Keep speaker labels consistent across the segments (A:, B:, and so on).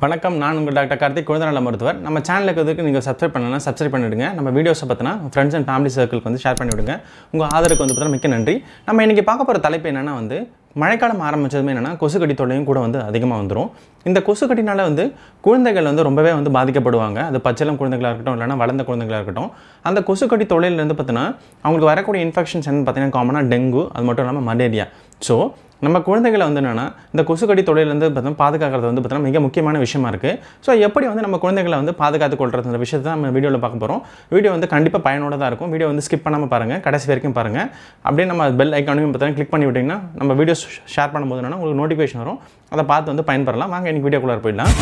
A: வணக்கம் நான் உங்கள் டாக்டர் கார்த்திக் குழந்தை நல மருத்துவர் நம்ம சேனலுக்கு இதுக்கு நீங்கள் சப்ஸ்கிரைப் பண்ணலாம் சப்ஸ்கிரைப் பண்ணிவிடுங்க நம்ம வீடியோஸை பார்த்தினா ஃப்ரெண்ட்ஸ் அண்ட் ஃபேமிலி சர்க்கிளுக்கு வந்து ஷேர் பண்ணிவிடுங்க உங்கள் ஆதரவுக்கு வந்து பார்த்தீங்கன்னா மிக்க நன்றி நம்ம இன்றைக்கி பார்க்க போகிற தலைப்பு என்னென்னா வந்து மழைக்காலம் ஆரம்பிச்சதுமே என்னென்னா கொசுக்கடி தொல்லையும் கூட வந்து அதிகமாக வந்துடும் இந்த கொசுக்கடினால வந்து குழந்தைகள் வந்து ரொம்பவே வந்து பாதிக்கப்படுவாங்க அது பச்சிளம் குழந்தைகளாக இருக்கட்டும் இல்லைனா வளர்ந்த குழந்தைகளாக இருக்கட்டும் அந்த கொசுக்கடி தொல்லையிலேருந்து பார்த்தீங்கன்னா அவங்களுக்கு வரக்கூடிய இன்ஃபெக்ஷன்ஸ் வந்து பார்த்தீங்கன்னா காமனாக டெங்கு அது மட்டும் இல்லாமல் மலேரியா ஸோ நம்ம குழந்தைகளை வந்து என்னென்னா இந்த கொசுக்கடி தொழிலேருந்து பார்த்தோம் பாதுகாக்கிறது வந்து பார்த்தீங்கன்னா மிக முக்கியமான விஷயமா இருக்குது ஸோ எப்படி வந்து நம்ம குழந்தைகளை வந்து பாதுகாத்து கொள்றதுன்ற விஷயத்தை தான் நம்ம வீடியோவில் பார்க்க போகிறோம் வீடியோ வந்து கண்டிப்பாக பயனுள்ளதாக இருக்கும் வீடியோ வந்து ஸ்கிப் பண்ணாமல் பாருங்கள் கடைசி வரைக்கும் பாருங்கள் அப்படியே நம்ம பெல் ஐக்கானையும் பார்த்தீங்கன்னா கிளிக் பண்ணி விட்டிங்கன்னா நம்ம வீடியோஸ் ஷேர் பண்ணும்போது என்னன்னா உங்களுக்கு நோட்டிஃபிகேஷன் வரும் அதை பார்த்து வந்து பயன்பெறலாம் வாங்க இன்னைக்கு வீடியோக்குள்ளே போயிடலாம்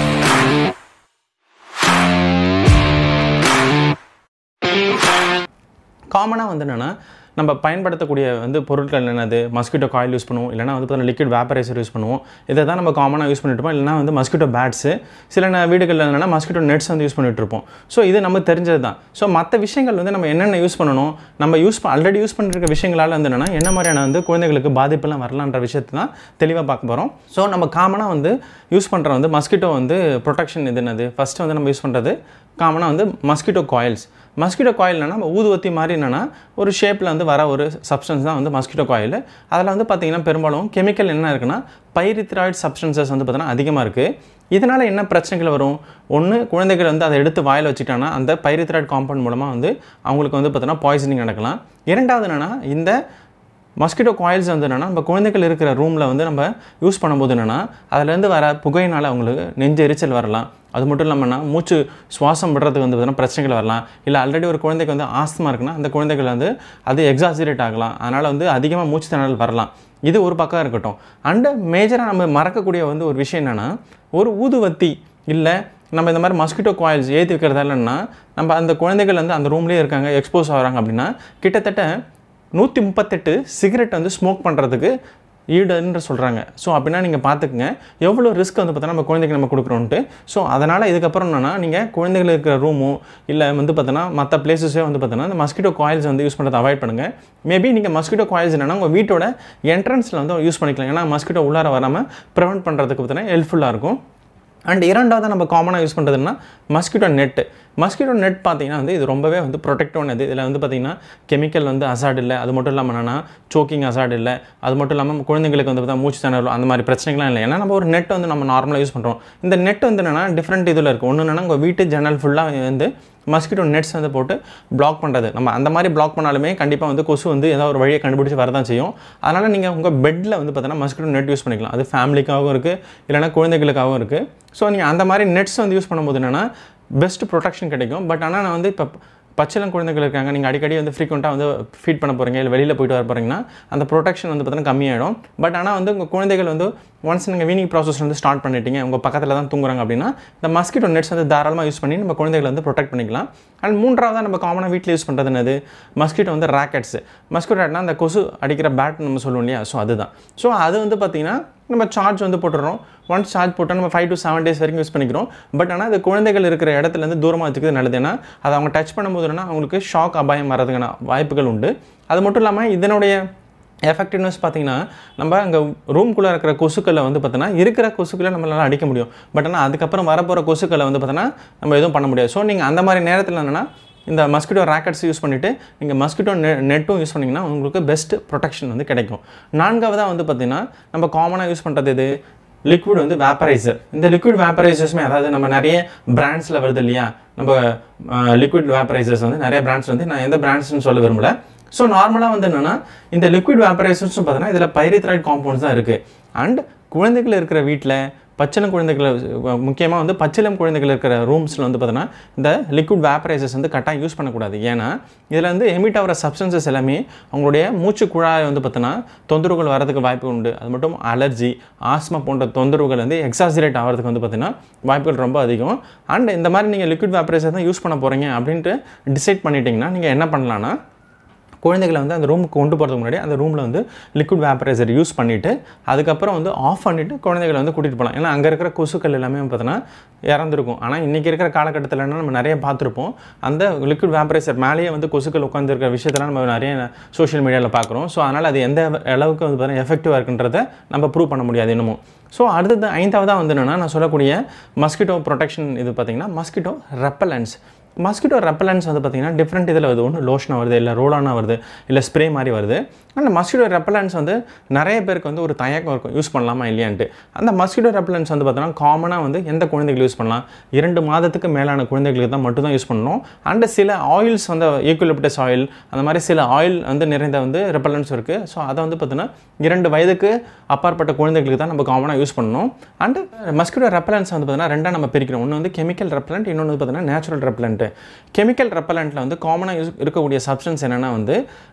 A: காமனாக வந்து என்னென்னா நம்ம பயன்படுத்தக்கூடிய வந்து பொருட்கள் என்னது மஸ்கிட்டோ காயில் யூஸ் பண்ணுவோம் இல்லைனா வந்து பார்த்தீங்கன்னா லிக்விட் வேப்பரைசர் யூஸ் பண்ணுவோம் இதை தான் நம்ம காமனாக யூஸ் பண்ணிட்டு இருப்போம் இல்லைனா வந்து மஸ்கிட்டோ பேட்ஸு சில ந- வீடுகளில் என்னென்னா மஸ்கிட்டோ நெட்ஸ் வந்து யூஸ் பண்ணிட்டு இருப்போம் ஸோ இது நம்ம தெரிஞ்சது தான் ஸோ மற்ற விஷயங்கள் வந்து நம்ம என்னென்ன யூஸ் பண்ணணும் நம்ம யூஸ் ஆல்ரெடி யூஸ் பண்ணிருக்க விஷயங்களால் வந்து என்னென்னா என்ன மாதிரியான வந்து குழந்தைகளுக்கு பாதிப்பெல்லாம் வரலான்ற விஷயத்தை தான் தெளிவாக பார்க்க போகிறோம் ஸோ நம்ம காமனாக வந்து யூஸ் பண்ணுற வந்து மஸ்கிட்டோ வந்து ப்ரொடெக்ஷன் இது என்னது ஃபஸ்ட்டு வந்து நம்ம யூஸ் பண்ணுறது காமனாக வந்து மஸ்கிட்டோ காயில்ஸ் மஸ்கிட்டோ காயில் என்னன்னா நம்ம ஊதுவத்தி மாதிரி என்னென்னா ஒரு ஷேப்பில் வந்து வர ஒரு சப்ஸ்டன்ஸ் தான் வந்து மஸ்கிட்டோ காயில் அதில் வந்து பார்த்திங்கன்னா பெரும்பாலும் கெமிக்கல் என்ன இருக்குன்னா பைரித்ராய்டு சப்ஸ்டன்சஸ் வந்து பார்த்தீங்கன்னா அதிகமாக இருக்குது இதனால் என்ன பிரச்சனைகள் வரும் ஒன்று குழந்தைகள் வந்து அதை எடுத்து வாயில் வச்சுட்டாங்கன்னா அந்த பைரித்ராய்டு காம்பவுண்ட் மூலமாக வந்து அவங்களுக்கு வந்து பார்த்தீங்கன்னா பாய்சனிங் நடக்கலாம் இரண்டாவது என்னென்னா இந்த மஸ்கிட்டோ காயில்ஸ் வந்து என்னென்னா நம்ம குழந்தைகள் இருக்கிற ரூமில் வந்து நம்ம யூஸ் பண்ணும்போது என்னென்னா அதுலேருந்து வர புகையினால் அவங்களுக்கு நெஞ்சு எரிச்சல் வரலாம் அது மட்டும் இல்லாமல்னா மூச்சு சுவாசம் விடுறதுக்கு வந்து பார்த்தீங்கன்னா பிரச்சனைகள் வரலாம் இல்லை ஆல்ரெடி ஒரு குழந்தைக்கு வந்து ஆஸ்துமா இருக்குன்னா அந்த குழந்தைகள் வந்து அது எக்ஸாசிரேட் ஆகலாம் அதனால் வந்து அதிகமாக மூச்சு திணறல் வரலாம் இது ஒரு பக்கம் இருக்கட்டும் அண்டு மேஜராக நம்ம மறக்கக்கூடிய வந்து ஒரு விஷயம் என்னென்னா ஒரு ஊதுவத்தி இல்லை நம்ம இந்த மாதிரி மஸ்கிட்டோ காயில்ஸ் ஏற்றி வைக்கிறதால என்னன்னா நம்ம அந்த குழந்தைகள் வந்து அந்த ரூம்லேயே இருக்காங்க எக்ஸ்போஸ் ஆகிறாங்க அப்படின்னா கிட்டத்தட்ட நூற்றி முப்பத்தெட்டு சிகரெட் வந்து ஸ்மோக் பண்ணுறதுக்கு ஈடுன்னு சொல்கிறாங்க ஸோ அப்படின்னா நீங்கள் பார்த்துக்குங்க எவ்வளோ ரிஸ்க் வந்து பார்த்தா நம்ம குழந்தைக்கு நம்ம கொடுக்குறோன்ட்டு ஸோ அதனால் இதுக்கப்புறம் என்னென்னா நீங்கள் குழந்தைகள் இருக்கிற ரூமோ இல்லை வந்து பார்த்தோன்னா மற்ற பிளேசஸே வந்து பார்த்தோன்னா இந்த மஸ்கிட்டோ காயில்ஸ் வந்து யூஸ் பண்ணுறதை அவாய்ட் பண்ணுங்கள் மேபி நீங்கள் மஸ்கிட்டோ காயில்ஸ் என்னென்னா உங்கள் வீட்டோட என்ட்ரன்ஸில் வந்து யூஸ் பண்ணிக்கலாம் ஏன்னா மஸ்கிட்டோ உள்ளார வராமல் ப்ரிவெண்ட் பண்ணுறதுக்கு பார்த்தீங்கன்னா ஹெல்ப்ஃபுல்லாக இருக்கும் அண்ட் இரண்டாவது நம்ம காமனாக யூஸ் பண்ணுறதுன்னா மஸ்கிட்டோ நெட்டு மஸ்கிட்டோ நெட் பார்த்தீங்கன்னா வந்து இது ரொம்பவே வந்து ப்ரொடெக்டானது இதில் வந்து பார்த்தீங்கன்னா கெமிக்கல் வந்து அசாட் இல்லை அது மட்டும் இல்லாமல் என்னென்னா சோக்கிங் அசாட் இல்லை அது மட்டும் இல்லாமல் குழந்தைங்களுக்கு வந்து பார்த்தா மூச்சு திணறல் அந்த மாதிரி பிரச்சனைகள்லாம் இல்லை ஏன்னா நம்ம ஒரு நெட் வந்து நம்ம நார்மலாக யூஸ் பண்ணுறோம் இந்த நெட் வந்து என்னென்னா டிஃப்ரெண்ட் இதில் இருக்குது ஒன்று என்னென்னா உங்கள் வீட்டு ஜன்னல் ஃபுல்லாக வந்து மஸ்கிட்டோ நெட்ஸ் வந்து போட்டு பிளாக் பண்ணுறது நம்ம அந்த மாதிரி பிளாக் பண்ணாலுமே கண்டிப்பாக வந்து கொசு வந்து ஏதாவது ஒரு வழியை கண்டுபிடிச்சி வரதான் செய்யும் அதனால் நீங்கள் உங்கள் பெட்டில் வந்து பார்த்தீங்கன்னா மஸ்கிட்டோ நெட் யூஸ் பண்ணிக்கலாம் அது ஃபேமிலிக்காகவும் இருக்குது இல்லைனா குழந்தைகளுக்காகவும் இருக்குது ஸோ நீங்கள் அந்த மாதிரி நெட்ஸ் வந்து யூஸ் பண்ணும்போது என்னென்னா பெஸ்ட் ப்ரொடெக்ஷன் கிடைக்கும் பட் ஆனால் நான் வந்து இப்போ பச்சிளம் குழந்தைகள் இருக்காங்க நீங்கள் அடிக்கடி வந்து ஃப்ரீக்வெண்ட்டாக வந்து ஃபீட் பண்ண போகிறீங்க இல்லை வெளியில் போயிட்டு வர போகிறீங்கன்னா அந்த ப்ரொடெக்ஷன் வந்து பார்த்தீங்கன்னா கம்மியாயிடும் பட் ஆனால் வந்து உங்கள் குழந்தைகள் வந்து ஒன்ஸ் நீங்கள் வீனிங் ப்ராசஸ் வந்து ஸ்டார்ட் பண்ணிட்டீங்க உங்கள் பக்கத்தில் தான் தூங்குறாங்க அப்படின்னா இந்த மஸ்கிட்டோ நெட்ஸ் வந்து தாராளமாக யூஸ் பண்ணி நம்ம குழந்தைகளை வந்து ப்ரொடெக்ட் பண்ணிக்கலாம் அண்ட் மூன்றாவதாக நம்ம காமனாக வீட்டில் யூஸ் பண்ணுறது என்னது மஸ்கிட்டோ வந்து ராக்கெட்ஸ் மஸ்கிட்டோ ராட்னா அந்த கொசு அடிக்கிற பேட் நம்ம சொல்லுவோம் இல்லையா ஸோ அதுதான் ஸோ அது வந்து பார்த்திங்கன்னா நம்ம சார்ஜ் வந்து போட்டுடுறோம் ஒன்ஸ் சார்ஜ் போட்டால் நம்ம ஃபைவ் டு செவன் டேஸ் வரைக்கும் யூஸ் பண்ணிக்கிறோம் பட் ஆனால் அது குழந்தைகள் இருக்கிற இடத்துலேருந்து தூரமாக வச்சுக்கிறது நல்லது ஏன்னா அதை அவங்க டச் பண்ணும்போது என்னன்னா அவங்களுக்கு ஷாக் அபாயம் வர்றதுக்கான வாய்ப்புகள் உண்டு அது மட்டும் இல்லாமல் இதனுடைய எஃபெக்டிவ்னஸ் பார்த்தீங்கன்னா நம்ம அங்கே ரூம்குள்ளே இருக்கிற கொசுக்களை வந்து பார்த்தோன்னா இருக்கிற கொசுக்களை நம்மளால அடிக்க முடியும் பட் ஆனால் அதுக்கப்புறம் வரப்போகிற கொசுக்களை வந்து பார்த்தோன்னா நம்ம எதுவும் பண்ண முடியாது ஸோ நீங்கள் அந்த மாதிரி நேரத்தில் என்னென்னா இந்த மஸ்கிட்டோ ராக்கெட்ஸ் யூஸ் பண்ணிவிட்டு நீங்கள் மஸ்கிட்டோ நெ நெட்டும் யூஸ் பண்ணிங்கன்னா உங்களுக்கு பெஸ்ட் ப்ரொடெக்ஷன் வந்து கிடைக்கும் நான்காவதாக வந்து பார்த்தீங்கன்னா நம்ம காமனாக யூஸ் பண்ணுறது இது லிக்விட் வந்து வேப்பரைசர் இந்த லிக்விட் வேப்பரைசர்ஸுமே அதாவது நம்ம நிறைய பிராண்ட்ஸில் வருது இல்லையா நம்ம லிக்விட் வேப்பரைசர்ஸ் வந்து நிறைய பிராண்ட்ஸ் வந்து நான் எந்த பிராண்ட்ஸ்னு சொல்ல விரும்பல ஸோ நார்மலாக வந்து என்னென்னா இந்த லிக்விட் வேப்பரைசர்ஸும் பார்த்தீங்கன்னா இதில் பைரித்ராய்ட் காம்பவுண்ட்ஸ் தான் இருக்குது அண்ட் குழந்தைகள் இருக்கிற வீட்டில் பச்சிளம் குழந்தைகள் முக்கியமாக வந்து பச்சிளம் குழந்தைகள் இருக்கிற ரூம்ஸில் வந்து பார்த்தீங்கன்னா இந்த லிக்விட் வேப்பரைசர்ஸ் வந்து கட்டாயம் யூஸ் பண்ணக்கூடாது ஏன்னா இதில் வந்து எமிட் ஆகிற சப்ஸ்டன்சஸ் எல்லாமே அவங்களுடைய மூச்சு குழாயை வந்து பார்த்தீங்கன்னா தொந்தரவுகள் வரதுக்கு வாய்ப்பு உண்டு அது மட்டும் அலர்ஜி ஆஸ்மா போன்ற தொந்தரவுகள் வந்து எக்ஸாசிரேட் ஆகிறதுக்கு வந்து பார்த்தீங்கன்னா வாய்ப்புகள் ரொம்ப அதிகம் அண்ட் இந்த மாதிரி நீங்கள் லிக்விட் வேப்பரைசர் தான் யூஸ் பண்ண போகிறீங்க அப்படின்ட்டு டிசைட் பண்ணிட்டீங்கன்னா நீங்கள் என்ன பண்ணலான்னா குழந்தைகளை வந்து அந்த ரூமுக்கு கொண்டு போகிறதுக்கு முன்னாடி அந்த ரூமில் வந்து லிக்விட் வேப்பரைசர் யூஸ் பண்ணிவிட்டு அதுக்கப்புறம் வந்து ஆஃப் பண்ணிவிட்டு குழந்தைகளை வந்து கூட்டிகிட்டு போகலாம் ஏன்னா அங்கே இருக்கிற கொசுக்கள் எல்லாமே பார்த்தீங்கன்னா இறந்துருக்கும் ஆனால் இன்றைக்கி இருக்கிற காலகட்டத்தில் நம்ம நிறைய பார்த்துருப்போம் அந்த லிக்விட் வேப்பரைசர் மேலேயே வந்து கொசுக்கள் உட்காந்துருக்கிற விஷயத்தெல்லாம் நம்ம நிறைய சோஷியல் மீடியாவில் பார்க்குறோம் ஸோ அதனால் அது எந்த அளவுக்கு வந்து பார்த்தீங்கன்னா எஃபெக்டிவாக இருக்குன்றதை நம்ம ப்ரூவ் பண்ண முடியாது இன்னமும் ஸோ அடுத்தது ஐந்தாவதாக வந்து என்னென்னா நான் சொல்லக்கூடிய மஸ்கிட்டோ ப்ரொடெக்ஷன் இது பார்த்திங்கன்னா மஸ்கிட்டோ ரெப்பலன்ஸ் மஸ்கிட்டோ ரெப்பலன்ஸ் வந்து பார்த்திங்கன்னா டிஃப்ரெண்ட் இதில் வருது ஒன்று லோஷனாக வருது இல்லை ரோலானாக வருது இல்லை ஸ்ப்ரே மாதிரி வருது அந்த மஸ்கிட்டோ ரெப்பலன்ஸ் வந்து நிறைய பேருக்கு வந்து ஒரு தயக்கம் இருக்கும் யூஸ் பண்ணலாமா இல்லையான்ட்டு அந்த மஸ்கிட்டோ ரெப்பலன்ஸ் வந்து பார்த்தீங்கன்னா காமனாக வந்து எந்த குழந்தைகள் யூஸ் பண்ணலாம் இரண்டு மாதத்துக்கு மேலான குழந்தைகளுக்கு தான் மட்டும் தான் யூஸ் பண்ணணும் அண்ட் சில ஆயில்ஸ் வந்து ஈக்குவலிப்டஸ் ஆயில் அந்த மாதிரி சில ஆயில் வந்து நிறைந்த வந்து ரெப்பலன்ஸ் இருக்குது ஸோ அதை வந்து பார்த்தீங்கன்னா இரண்டு வயதுக்கு அப்பாற்பட்ட குழந்தைகளுக்கு தான் நம்ம காமனாக யூஸ் பண்ணணும் அண்ட் மஸ்கிட்டோ ரெப்பலன்ஸ் வந்து பார்த்தீங்கன்னா ரெண்டாக நம்ம பிரிக்கிறோம் ஒன்று வந்து கெமிக்கல் ரெப்பலண்ட் இன்னொன்று வந்து பார்த்தீங்கன்னா நேச்சுரல் ரெப்பலண்ட்டு கெமிக்கல் ரெப்பலண்ட்டில் வந்து காமனாக யூஸ் இருக்கக்கூடிய சப்ஸ்டன்ஸ் என்னென்னா வந்து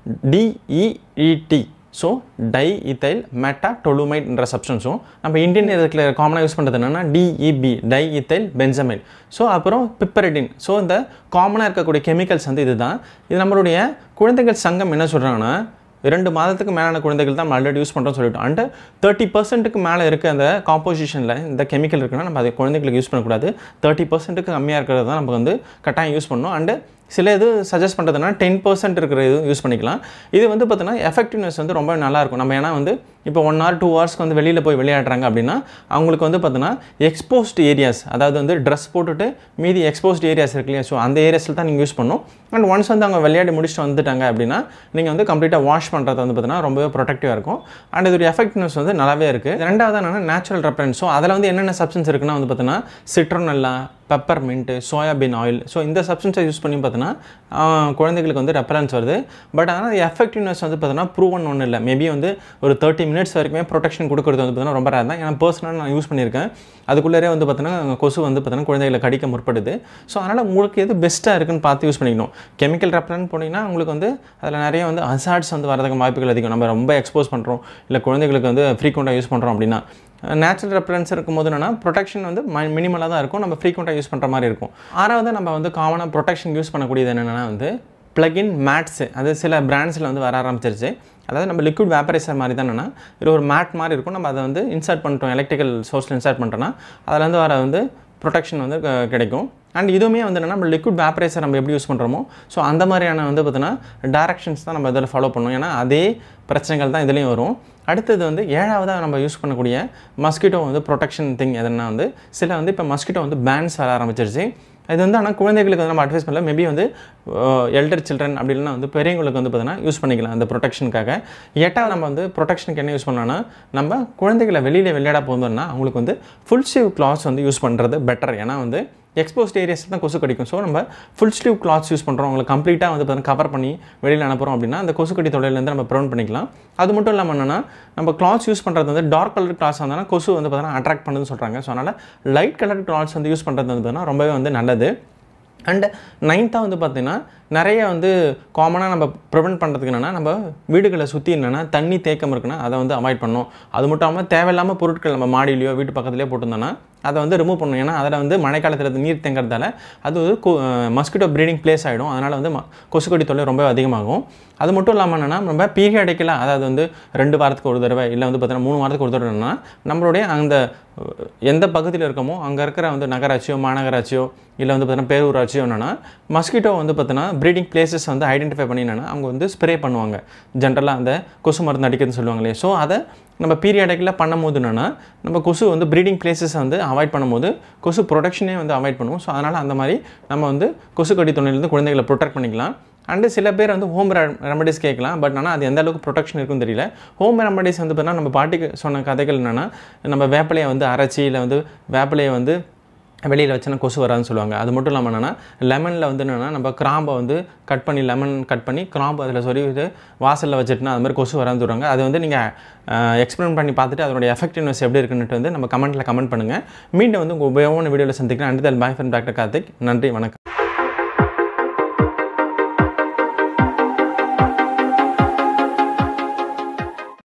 A: DEET so diethyl meta டொலுமைட்ன்ற சப்ஸ்டன்ஸும் நம்ம இந்தியன் இதில் காமனாக யூஸ் பண்ணுறது என்னென்னா டிஇபி டை இத்தைல் பென்சமைட் ஸோ அப்புறம் பிப்பரடின் ஸோ இந்த காமனாக இருக்கக்கூடிய கெமிக்கல்ஸ் வந்து இதுதான் இது நம்மளுடைய குழந்தைகள் சங்கம் என்ன சொல்கிறாங்கன்னா இரண்டு மாதத்துக்கு மேலான குழந்தைகள் தான் நம்ம ஆல்ரெடி யூஸ் பண்ணுறோம்னு சொல்லிட்டோம் அண்ட் தேர்ட்டி பர்சன்ட்டுக்கு மேலே இருக்க அந்த காம்போசிஷனில் இந்த கெமிக்கல் இருக்குன்னா நம்ம அதை குழந்தைகளுக்கு யூஸ் பண்ணக்கூடாது தேர்ட்டி பர்சன்ட்டுக்கு கம்மியாக இருக்கிறது தான் நம்ம வந்து கட்டாயம் யூஸ் பண்ணணும் அண்டு சில இது சஜஸ்ட் பண்ணுறதுனா டென் பர்சன்ட் இருக்கிற இது யூஸ் பண்ணிக்கலாம் இது வந்து பார்த்தீங்கன்னா எஃபெக்டிவ்னஸ் வந்து ரொம்ப நல்லாயிருக்கும் நம்ம ஏன்னா வந்து இப்போ ஒன் ஹவர் டூ ஹவர்ஸ்க்கு வந்து வெளியில் போய் விளையாடுறாங்க அப்படின்னா அவங்களுக்கு வந்து பார்த்தீங்கன்னா எக்ஸ்போஸ்ட் ஏரியாஸ் அதாவது வந்து ட்ரெஸ் போட்டுட்டு மீதி எக்ஸ்போஸ்ட் ஏரியாஸ் இருக்கு இல்லையா ஸோ அந்த ஏரியாஸில் தான் நீங்கள் யூஸ் பண்ணணும் அண்ட் ஒன்ஸ் வந்து அவங்க விளையாடி முடிச்சுட்டு வந்துட்டாங்க அப்படின்னா நீங்கள் வந்து கம்ப்ளீட்டாக வாஷ் பண்ணுறது வந்து பார்த்தீங்கன்னா ரொம்பவே ப்ரொடக்டிவாக இருக்கும் அண்ட் இதோட எஃபெக்ட்னஸ் வந்து நல்லாவே இருக்குது ரெண்டாவது என்னென்னா நேச்சுரல் ரெஃபரன்ஸ் ஸோ அதில் வந்து என்னென்ன சப்ஸ்டன்ஸ் இருக்குன்னா வந்து பார்த்தீங்கன்னா citronella pepper mint soybean oil so இந்த சப்ஸ்டன்ஸை யூஸ் பண்ணி பார்த்தீங்கன்னா குழந்தைகளுக்கு வந்து ரெஃபரன்ஸ் வருது பட் ஆனால் எஃபெக்டிவ்னஸ் வந்து பார்த்தீங்கன்னா ப்ரூவன் ஒன்றும் இல்லை மேபி வந்து ஒரு தேர்ட்டி மினிட்ஸ் வரைக்குமே ப்ரொடெக்ஷன் கொடுக்குறது வந்து பார்த்தீங்கன்னா ரொம்ப ரேர் தான் ஏன்னா பர்சனலாக நான் யூஸ் பண்ணியிருக்கேன் அதுக்குள்ளேயே வந்து பார்த்தீங்கன்னா கொசு வந்து பார்த்தீங்கன்னா குழந்தைகளை கடிக்க முற்படுது ஸோ அதனால் உங்களுக்கு எது பெஸ்ட்டாக இருக்குன்னு பார்த்து யூஸ் பண்ணிக்கணும் கெமிக்கல் ரெஃபரன்ஸ் போனீங்கன்னா உங்களுக்கு வந்து அதில் நிறைய வந்து அசாட்ஸ் வந்து வரதுக்கு வாய்ப்புகள் அதிகம் நம்ம ரொம்ப எக்ஸ்போஸ் பண்ணுறோம் இல்லை குழந்தைகளுக்கு வந்து ஃப்ரீக்வெண்ட்டாக யூஸ் பண்ணுறோம் அப்படின்னா நேச்சுரல் ரெஃபரன்ஸ் இருக்கும்போது என்னென்னா ப்ரொடெக்ஷன் வந்து மினிமலாக தான் இருக்கும் நம்ம ஃப்ரீக்வெண்ட்டாக யூஸ் பண்ணுற மாதிரி இருக்கும் ஆறாவது நம்ம வந்து காமனாக ப்ரொடெக்ஷன் யூஸ் பண்ணக்கூடியது என்னென்னா வந்து ப்ளகின் மேட்ஸு அது சில பிராண்ட்ஸில் வந்து வர ஆரம்பிச்சிருச்சு அதாவது நம்ம லிக்விட் வேப்பரைசர் மாதிரி தான் என்னென்னா இது ஒரு மேட் மாதிரி இருக்கும் நம்ம அதை வந்து இன்சர்ட் பண்ணிட்டோம் எலக்ட்ரிக்கல் சோர்ஸில் இன்சர்ட் பண்ணிட்டோன்னா அதில் வந்து வர வந்து ப்ரொடெக்ஷன் வந்து கிடைக்கும் அண்ட் இதுவுமே வந்து என்னென்னா நம்ம லிக்விட் வேப்பரைசர் நம்ம எப்படி யூஸ் பண்ணுறோமோ ஸோ அந்த மாதிரியான வந்து பார்த்தீங்கன்னா டேரக்ஷன்ஸ் தான் நம்ம இதில் ஃபாலோ பண்ணணும் ஏன்னா அதே பிரச்சனைகள் தான் இதுலேயும் வரும் அடுத்தது வந்து ஏழாவதாக நம்ம யூஸ் பண்ணக்கூடிய மஸ்கிட்டோ வந்து ப்ரொடெக்ஷன் திங் எதுனா வந்து சில வந்து இப்போ மஸ்கிட்டோ வந்து பேன்ஸ் வர ஆரம்பிச்சிருச்சு இது வந்து ஆனால் குழந்தைகளுக்கு வந்து நம்ம அட்வைஸ் பண்ணல மேபி வந்து எல்டர் சில்ட்ரன் அப்படி இல்லைனா வந்து பெரியவங்களுக்கு வந்து பார்த்தீங்கன்னா யூஸ் பண்ணிக்கலாம் அந்த ப்ரொடெக்ஷனுக்காக எட்டாவது நம்ம வந்து ப்ரொடெக்ஷனுக்கு என்ன யூஸ் பண்ணோன்னா நம்ம குழந்தைகளை வெளியில் விளையாட போகணும்னா அவங்களுக்கு வந்து ஃபுல் ஸ்லீவ் கிளாத்ஸ் வந்து யூஸ் பண்ணுறது பெட்டர் ஏன்னா வந்து எக்ஸ்போஸ்ட் ஏரியாஸில் தான் கொசு கடிக்கும் ஸோ நம்ம ஃபுல் ஸ்லீவ் கிளாத்ஸ் யூஸ் பண்ணுறோம் அவங்களை கம்ப்ளீட்டாக வந்து பார்த்தீங்கன்னா கவர் பண்ணி வெளியில் அனுப்புகிறோம் அப்படின்னா அந்த கொசு கடி தொழிலேருந்து நம்ம ப்ரௌன் பண்ணிக்கலாம் அது மட்டும் இல்லாமல் என்னென்னா நம்ம கிளாத்ஸ் யூஸ் பண்ணுறது வந்து டார்க் கலர் கிளாத்ஸ் வந்தால் கொசு வந்து பார்த்தீங்கன்னா அட்ராக்ட் பண்ணுதுன்னு சொல்கிறாங்க ஸோ அதனால் லைட் கலர் கிளாத்ஸ் வந்து யூஸ் பண்ணுறது வந்து பார்த்தீங்கன்னா ரொம்பவே வந்து நல்லது அண்ட் நைன்த்தாக வந்து பார்த்திங்கன்னா நிறைய வந்து காமனாக நம்ம ப்ரிவெண்ட் பண்ணுறதுக்கு என்னென்னா நம்ம வீடுகளை சுற்றி என்னென்னா தண்ணி தேக்கம் இருக்குன்னா அதை வந்து அவாய்ட் பண்ணணும் அது மட்டும் இல்லாமல் தேவையில்லாமல் பொருட்கள் நம்ம மாடியிலையோ வீட்டு பக்கத்துலேயோ போட்டிருந்தோன்னா அதை வந்து ரிமூவ் பண்ணணும் ஏன்னா அதில் வந்து மழைக்காலத்தில் நீர் தேங்கிறதால அது வந்து மஸ்கிட்டோ ப்ரீடிங் பிளேஸ் ஆகிடும் அதனால் வந்து கொசுக்கடி தொல்லை ரொம்ப அதிகமாகும் அது மட்டும் இல்லாமல் என்னென்னா நம்ம பீரியடிக்கலாக அதாவது வந்து ரெண்டு வாரத்துக்கு ஒரு தடவை இல்லை வந்து பார்த்தீங்கன்னா மூணு வாரத்துக்கு ஒரு தடவைனா நம்மளுடைய அந்த எந்த பகுதியில் இருக்கமோ அங்கே இருக்கிற வந்து நகராட்சியோ மாநகராட்சியோ இல்லை வந்து பார்த்தீங்கன்னா பேரூராட்சியோ என்னென்னா மஸ்கிட்டோ வந்து பார்த்தீங்கன்னா ப்ரீடிங் பிளேசஸ் வந்து ஐடென்டிஃபை பண்ணி என்னென்னா அவங்க வந்து ஸ்ப்ரே பண்ணுவாங்க ஜென்ரலாக அந்த கொசு மருந்து அடிக்கிறதுன்னு சொல்லுவாங்க இல்லையா ஸோ அதை நம்ம பீரியடிக்கில் பண்ணும்போது என்னென்னா நம்ம கொசு வந்து ப்ரீடிங் பிளேசஸ் வந்து அவாய்ட் பண்ணும்போது கொசு ப்ரொடக்ஷனே வந்து அவாய்ட் பண்ணுவோம் ஸோ அதனால் அந்த மாதிரி நம்ம வந்து கொசு கடி தொழிலேருந்து குழந்தைகளை ப்ரொடெக்ட் பண்ணிக்கலாம் அண்டு சில பேர் வந்து ஹோம் ரெமடிஸ் கேட்கலாம் பட் ஆனால் அது எந்த அளவுக்கு ப்ரொடெக்ஷன் இருக்குன்னு தெரியல ஹோம் ரெமடிஸ் வந்து பார்த்தீங்கன்னா நம்ம பாட்டிக்கு சொன்ன கதைகள் என்னென்னா நம்ம வேப்பிலையை வந்து அரைச்சி இல்லை வந்து வேப்பிலையை வந்து வெளியில் வச்சுனா கொசு வராதுன்னு சொல்லுவாங்க அது மட்டும் இல்லாமல் என்னென்னா லெமனில் வந்து என்னென்னா நம்ம கிராம்பை வந்து கட் பண்ணி லெமன் கட் பண்ணி கிராம்பு அதில் சொருவிட்டு வாசலில் வச்சுட்டுனா அது மாதிரி கொசு வரான்னு சொல்கிறாங்க அது வந்து நீங்கள் எக்ஸ்பிளைன் பண்ணி பார்த்துட்டு அதோட எஃபெக்டிவ்னஸ் எப்படி இருக்குன்னுட்டு வந்து நம்ம கமெண்ட்டில் கமெண்ட் பண்ணுங்கள் மீண்டும் வந்து உங்கள் உபயோகமான வீடியோவில் சந்திக்கிறேன் அண்ட் தல் பாய் ஃப்ரெண்ட் டாக்டர் கார்த்திக் நன்றி வணக்கம்